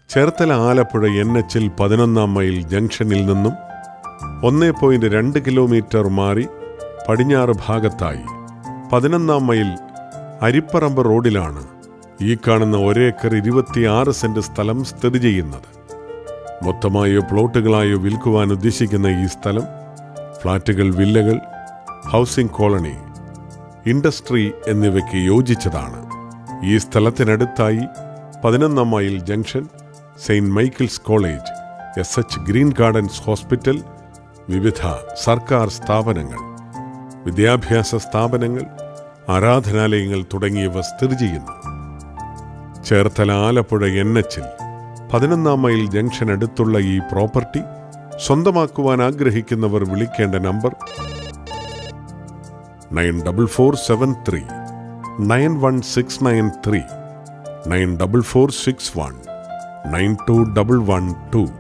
Cherthala Alappuzha N എച്ചിൽ പതിനൊന്നാം mile ജംഗ്ഷനിൽ നിന്നും ഒന്ന് പോയിന്റ് രണ്ട് കിലോമീറ്റർ മാറി പടിഞ്ഞാറ് ഭാഗത്തായി പതിനൊന്നാം മൈൽ അരിപ്പറമ്പ് റോഡിലാണ് ഈ കാണുന്ന ഒരേക്കർ ഇരുപത്തിയാറ് സെന്റ് സ്ഥലം സ്ഥിതി ചെയ്യുന്നത് മൊത്തമായോ പ്ലോട്ടുകളായോ വിൽക്കുവാൻ ഉദ്ദേശിക്കുന്ന ഈ സ്ഥലം ഫ്ളാറ്റുകൾ വില്ലകൾ ഹൗസിംഗ് കോളനി ഇൻഡസ്ട്രി എന്നിവയ്ക്ക് യോജിച്ചതാണ് ഈ സ്ഥലത്തിനടുത്തായി പതിനൊന്നാം mile junction saint Michael's college S H green gardens hospital വിവിധ സർക്കാർ സ്ഥാപനങ്ങൾ വിദ്യാഭ്യാസ സ്ഥാപനങ്ങൾ ആരാധനാലയങ്ങൾ തുടങ്ങിയവ സ്ഥിതി ചെയ്യുന്നു ചേർത്തല ആലപ്പുഴ എൻ എച്ചിൽ പതിനൊന്നാം മൈൽ ജംഗ്ഷൻ അടുത്തുള്ള ഈ പ്രോപ്പർട്ടി സ്വന്തമാക്കുവാൻ ആഗ്രഹിക്കുന്നവർ വിളിക്കേണ്ട number nine double four seven three nine one six nine three nine double four six one nine two double one to